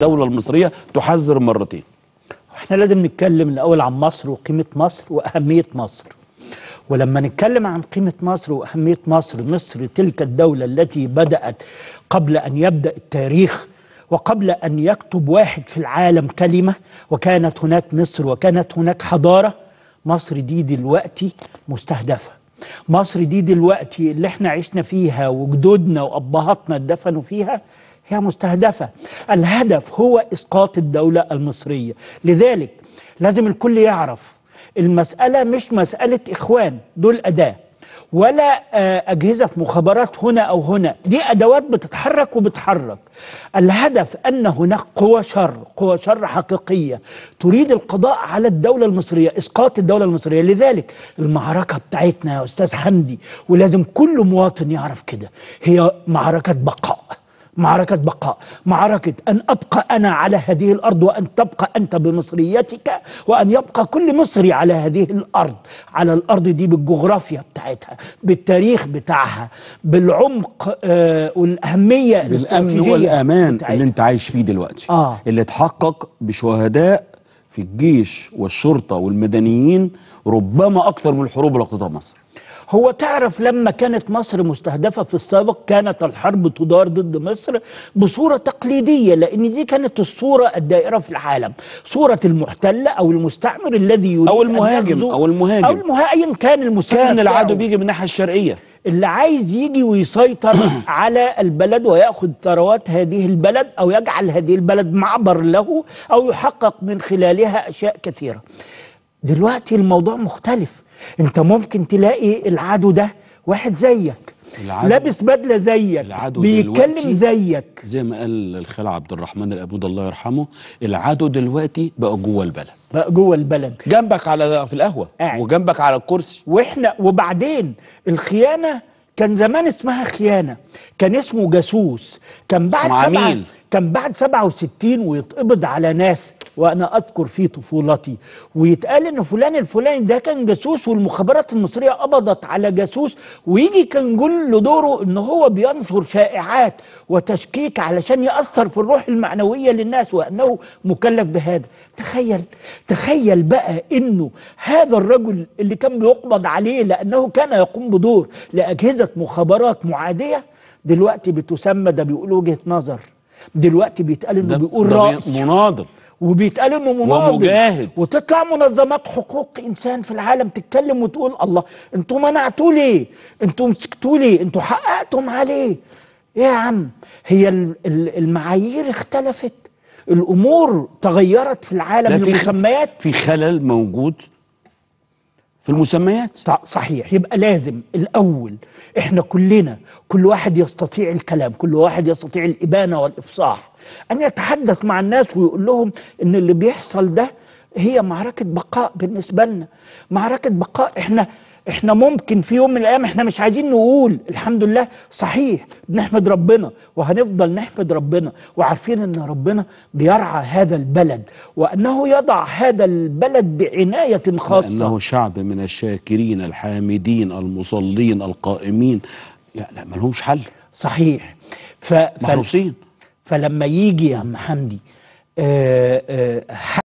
الدوله المصريه تحذر مرتين احنا لازم نتكلم الاول عن مصر وقيمه مصر واهميه مصر ولما نتكلم عن قيمه مصر واهميه مصر مصر تلك الدوله التي بدات قبل ان يبدا التاريخ وقبل ان يكتب واحد في العالم كلمه وكانت هناك مصر وكانت هناك حضاره مصر دي دلوقتي مستهدفه مصر دي دلوقتي اللي احنا عشنا فيها وجدودنا وابهاتنا اتدفنوا فيها هي مستهدفة الهدف هو إسقاط الدولة المصرية لذلك لازم الكل يعرف المسألة مش مسألة إخوان دول أداة ولا آه، أجهزة مخابرات هنا أو هنا دي أدوات بتتحرك وبتحرك الهدف أن هناك قوى شر قوى شر حقيقية تريد القضاء على الدولة المصرية إسقاط الدولة المصرية لذلك المعركة بتاعتنا يا أستاذ حمدي ولازم كل مواطن يعرف كده هي معركة بقاء معركة بقاء معركة أن أبقى أنا على هذه الأرض وأن تبقى أنت بمصريتك وأن يبقى كل مصري على هذه الأرض على الأرض دي بالجغرافيا بتاعتها بالتاريخ بتاعها بالعمق آه والأهمية بالامن الاستراتيجية والامان بتاعتها. اللي انت عايش فيه دلوقتي آه. اللي اتحقق بشهداء في الجيش والشرطه والمدنيين ربما اكثر من الحروب اللي قضتها مصر هو تعرف لما كانت مصر مستهدفة في السابق كانت الحرب تدار ضد مصر بصورة تقليدية لأن دي كانت الصورة الدائرة في العالم صورة المحتل أو المستعمر الذي يريد أو أن المهاجم، يغزو- أو المهاجم. أو المهاجم كان المسمى كان العدو بتاعه. بيجي من الناحيه الشرقيه اللي عايز يجي ويسيطر على البلد وياخذ ثروات هذه البلد او يجعل هذه البلد معبر له او يحقق من خلالها اشياء كثيره. دلوقتي الموضوع مختلف، انت ممكن تلاقي العدو ده واحد زيك العدو- لابس بدله زيك العدو بيتكلم دلوقتي زيك زي ما قال الخال عبد الرحمن الابود الله يرحمه العدو دلوقتي بقى جوه البلد بقى جوه البلد جنبك على في القهوه قاعد. وجنبك على الكرسي واحنا وبعدين الخيانه كان زمان اسمها خيانه كان اسمه جاسوس كان بعد اسمه سبعة عميل. كان بعد 67 ويتقبض على ناس وانا اذكر في طفولتي ويتقال ان فلان الفلاني ده كان جاسوس والمخابرات المصريه قبضت على جاسوس ويجي كان كل دوره ان هو بينشر شائعات وتشكيك علشان ياثر في الروح المعنويه للناس وانه مكلف بهذا تخيل تخيل بقى انه هذا الرجل اللي كان بيقبض عليه لانه كان يقوم بدور لاجهزه مخابرات معاديه دلوقتي بتسمى ده بيقول وجهه نظر دلوقتي بيتقال انه ده بيقول ده راي مناضل وبيتقال انه مناضل ومجاهد. وتطلع منظمات حقوق انسان في العالم تتكلم وتقول الله انتوا منعتوه ليه؟ انتوا مسكتوه ليه؟ انتوا حققتوا معاه ليه؟ ايه يا عم؟ هي ال- ال- المعايير اختلفت الامور تغيرت في العالم لا، في المسميات في خلل موجود في المسميات طا- صحيح يبقى لازم الاول احنا كلنا كل واحد يستطيع الكلام كل واحد يستطيع الابانه والافصاح ان يتحدث مع الناس ويقول لهم ان اللي بيحصل ده هي معركه بقاء بالنسبه لنا معركه بقاء احنا احنا ممكن في يوم من الايام احنا مش عايزين نقول الحمد لله صحيح بنحمد ربنا وهنفضل نحمد ربنا وعارفين ان ربنا بيرعى هذا البلد وانه يضع هذا البلد بعنايه خاصه انه شعب من الشاكرين الحامدين المصلين القائمين يا لا ما لهمش حل صحيح ف... ف... محروسين فلما يجي يا عم حمدي آه آه